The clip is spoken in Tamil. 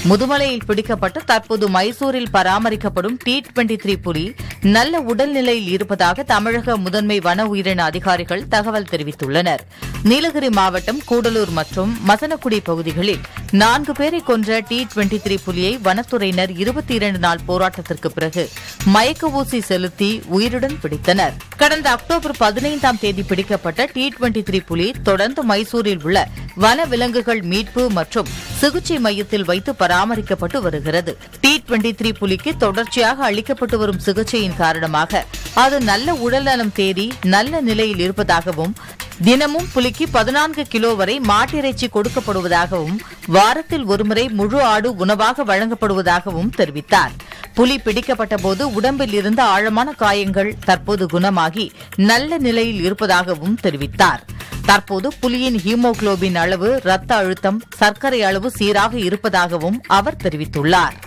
முதுமலையில் பிடிக்கப்பட்டு தற்போது மைசூரில் பராமரிக்கப்படும் டி டுவெண்டி த்ரீ புலி நல்ல உடல்நிலையில் இருப்பதாக தமிழக முதன்மை வன உயிரின அதிகாரிகள் தகவல் தெரிவித்துள்ளனர் நீலகிரி மாவட்டம் கூடலூர் மற்றும் மசனக்குடி பகுதிகளில் நான்கு பேரை கொன்ற டி டுவெண்டி த்ரீ புலியை வனத்துறையினர் இருபத்தி இரண்டு நாள் போராட்டத்திற்கு பிறகு மயக்க ஊசி செலுத்தி உயிருடன் பிடித்தனர் கடந்த அக்டோபர் பதினைந்தாம் தேதி பிடிக்கப்பட்ட டி டுவெண்டி த்ரீ புலி தொடர்ந்து மைசூரில் உள்ள வன விலங்குகள் மீட்பு மற்றும் சிகிச்சை மையத்தில் வைத்து பராமரிக்கப்பட்டு வருகிறது டி டுவெண்டி த்ரீ புலிக்கு தொடர்ச்சியாக அளிக்கப்பட்டு வரும் சிகிச்சையின் காரணமாக அது நல்ல உடல்நலம் தேறி நல்ல நிலையில் இருப்பதாகவும் தினமும் புலிக்கு பதினான்கு கிலோ வரை மாட்டிறைச்சி கொடுக்கப்படுவதாகவும் வாரத்தில் ஒருமுறை முழு ஆடு உணவாக வழங்கப்படுவதாகவும் தெரிவித்தார் புலி பிடிக்கப்பட்ட போது உடம்பில் இருந்த ஆழமான காயங்கள் தற்போது குணமாகி நல்ல நிலையில் இருப்பதாகவும் தெரிவித்தார் தற்போது புலியின் ஹீமோகுளோபின் அளவு ரத்த அழுத்தம் சர்க்கரை அளவு சீராக இருப்பதாகவும் அவர் தெரிவித்துள்ளார்